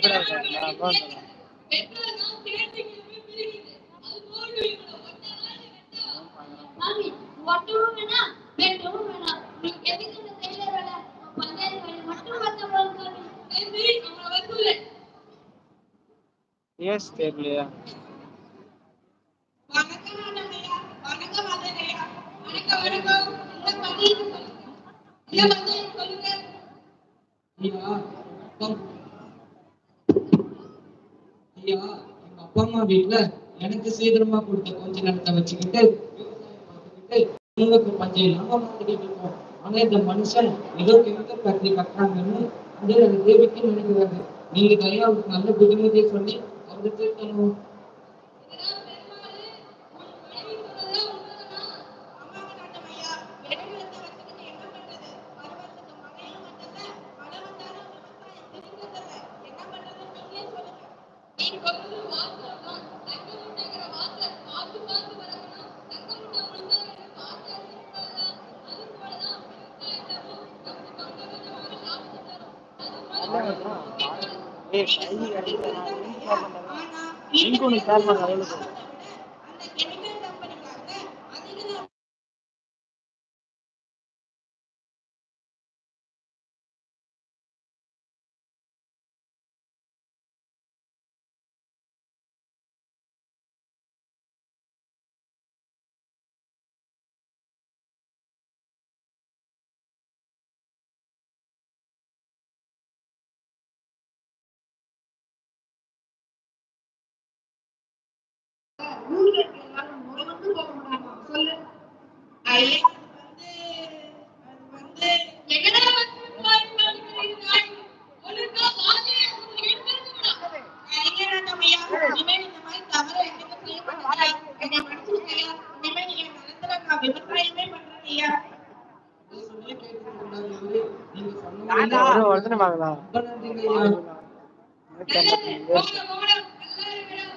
மாமி, ஒட்டவும் வேணாம், வெட்டவும் வேணாம். உங்களுக்கு எதுக்கு இந்த டெய்லர் வேலை? பஞ்சாயத்து வேலை மட்டும் பார்த்தா போதும் சாமி. ஏய், அவங்கள வர சொல்லு. ஏஸ் தெரியலையா வணக்கம் அண்ணமையா. வணக்கம் அண்ணனையா. வணக்கம், வணக்கம். என்ன பஞ்சாயத்து சொல்லுங்க. என்ன பஞ்சாயத்து சொல்லுங்க. ஐயா அப்பா ஐயா எங்க அப்பா அம்மா வீட்டுல எனக்கு சீக்கிரமா கொடுத்த கொஞ்ச நேரத்தை வச்சுக்கிட்டு விவசாயம் பார்த்துக்கிட்டு உங்களுக்கு பஞ்சம் இல்லாம மாத்திக்கிட்டு இருக்கோம் ஆனா இந்த மனுஷன் ஏதோ கெமிக்கல் ஃபேக்டரி கட்டுறாங்கன்னு அது எனக்கு தேவைக்கு நினைக்கிறாரு நீங்க தனியா அவருக்கு நல்ல புத்திமதியை சொல்லி அவருக்கு திருத்தணும் இதெல்லாம் பெருமாளு, உன் மனைவி சொன்னதெல்லாம் உண்மைதானா? ஆமாங்க நாட்டமையா. வெடிமருந்தை வச்சுக்கிட்டு என்ன பண்றது? பருவத்துக்கு மழையும் வந்ததில்ல, மழை வந்தாலும் விவசாயம் செழிக்கிறதில்ல. என்ன பண்றதுன்னு நீங்களே சொல்லுங்க. நீ சொல்றது வாஸ்தவம்தான். தங்க முட்டைங்கிற வார்த்தை பார்த்து பார்த்து வளர்க்கணும். தங்க முட்டை விழுந்தாலும் பார்த்து அறிஞ்சிக்கூடாதா? அது போலதான் விவசாயத்தமும் நமக்கு கொஞ்சம் கொஞ்சமாக லாபத்தை தரும். அது போல ஏய் கை அடிக்கிறா ஆனா எங்க உனக்கு கால் பண்ண அளவுக்கு அந்த கெமிக்கல் கம்பெனிக்காரங்க அதிக லாபம் ஊர்ல இருக்க எல்லாரும் முறை வந்து போக முடியுமா சொல்லு ஐயா அது வந்து அது வந்து எங்கடா வந்து வாய் மாட்டிக்கிறீங்க ஒழுங்கா வாங்க ஐயா தம்பியா இனிமேல் இந்த மாதிரி தவறு என்கிட்ட செய்ய மாட்டீங்க என்னை மன்னிச்சுக்கய்யா இனிமேல் நீங்க நிலத்துல நான் விவசாயமே பண்றேன் ஐயா நான் சொல்லியே கேட்க கூடாது நீங்க சொன்ன ஒரு ஒருத்தனை பார்க்கலாம் ரொம்ப நன்றிங்க ஐயா போகணும், போகணும். எல்லாரும் விடும்.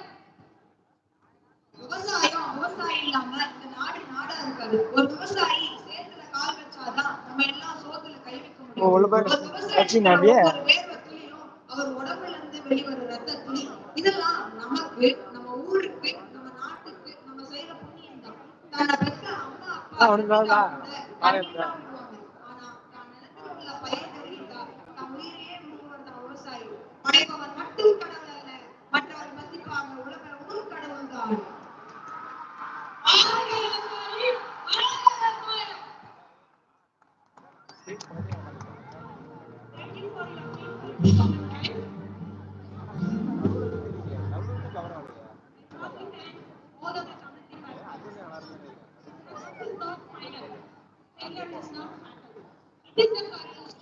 விவசாயம் விவசாயம் இல்லாம இந்த நாடு நாடா இருக்காது ஒரு விவசாயி சேத்துல கால் வச்சாதான் நம்ம எல்லாம் சோத்துல கை வைக்க ஓ, முடியும் உள்ள பாரு. ஒரு விவசாயி வச்சு நடியே. ஒவ்வொரு வேர்வை துளியும் அவர் உடம்புல இருந்து வெளிவர ரத்த துளி இதெல்லாம் நமக்கு நம்ம ஊருக்கு நம்ம நாட்டுக்கு நம்ம செய்யற புண்ணியம் தான் தன்னை பெற்ற அம்மா அப்பா ஆ, உனக்கு வேணா? கூட பாரு, கண்ணீர் தான் விடுவாங்க. ஆனா தான் நிலத்துல உள்ள பயிர் கருகிட்டா தன் உயிரையே முழுங்குவது தான் விவசாயி படைப்பவர் மட்டும் கடவுள் அல்ல மற்றவர் மதிப்பாங்க உலக ஒரு கடவுள் தான் It is the